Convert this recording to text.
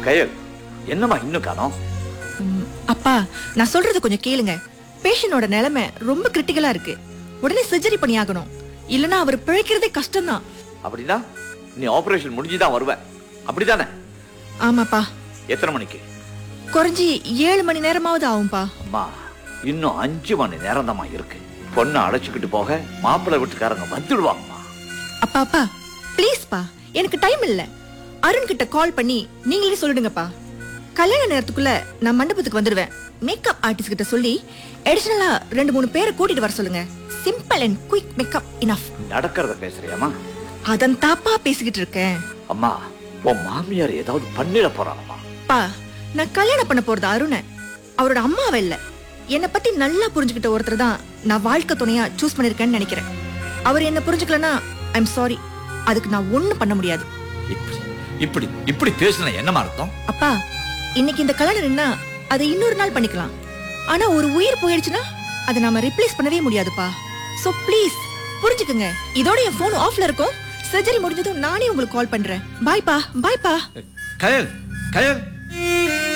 கயல் என்னம்மா இன்னும் காணோம் ம், அப்பா நான் சொல்றது கொஞ்சம் கேளுங்க பேஷண்டோட நிலைமை ரொம்ப கிரிட்டிக்கலா இருக்கு உடனே சர்ஜரி பண்ணி ஆகணும் இல்லனா அவர் பிழைக்கிறதே கஷ்டம்தான் அப்படின்னா நீ ஆபரேஷன் முடிஞ்சுதான் வருவ அப்படிதானே ஆமாப்பா எத்தனை மணிக்கு குறைஞ்சி ஏழு மணி நேரமாவது ஆகும்பா அம்மா இன்னும் அஞ்சு மணி நேரம் இருக்கு பொண்ணை அழைச்சுக்கிட்டு போக மாப்பிள்ளை வீட்டுக்காரங்க வந்துடுவாங்கம்மா அப்பா அப்பா ப்ளீஸ்ப்பா எனக்கு டைம் இல்ல அருண் கிட்ட கால் பண்ணி நீங்களே சொல்லிடுங்கப்பா கல்யாண நேரத்துக்குள்ள நான் மண்டபத்துக்கு வந்துடுவேன் மேக்கப் ஆர்டிஸ்ட் கிட்ட சொல்லி அடிஷனலா ரெண்டு மூணு பேரை கூட்டிட்டு வர சொல்லுங்க simple and quick makeup enough நடக்கிறத பேசுறியாம்மா அதன் தாப்பா பேசிக்கிட்டு இருக்கேன் அம்மா உன் மாமியார் ஏதாவது பண்ணிட போறாங்கம்மா பா நான் கல்யாணம் பண்ண போறது அருண அவரோட அம்மாவை இல்ல என்னை பத்தி நல்லா புரிஞ்சுக்கிட்ட ஒருத்தர் தான் நான் வாழ்க்கை துணையா சூஸ் பண்ணிருக்கேன்னு நினைக்கிறேன் அவர் என்ன புரிஞ்சுக்கலனா ஐம் சாரி அதுக்கு நான் ஒண்ணும் பண்ண முடியாது இப்படி இப்படி இப்படி பேசுன என்னமா அர்த்தம் அப்பா இன்னைக்கு இந்த கல்யாணம் நின்னா அதை இன்னொரு நாள் பண்ணிக்கலாம் ஆனா ஒரு உயிர் போயிடுச்சுன்னா அதை நாம ரிப்ளேஸ் பண்ணவே முடியாதுப்பா சோ ப்ளீஸ் புரிஞ்சுக்குங்க இதோட என் போன் ஆஃப்ல இருக்கும் சர்ஜரி முடிஞ்சதும் நானே உங்களுக்கு கால் பண்றேன் பாய்ப்பா பாய்ப்பா கயல் கயல்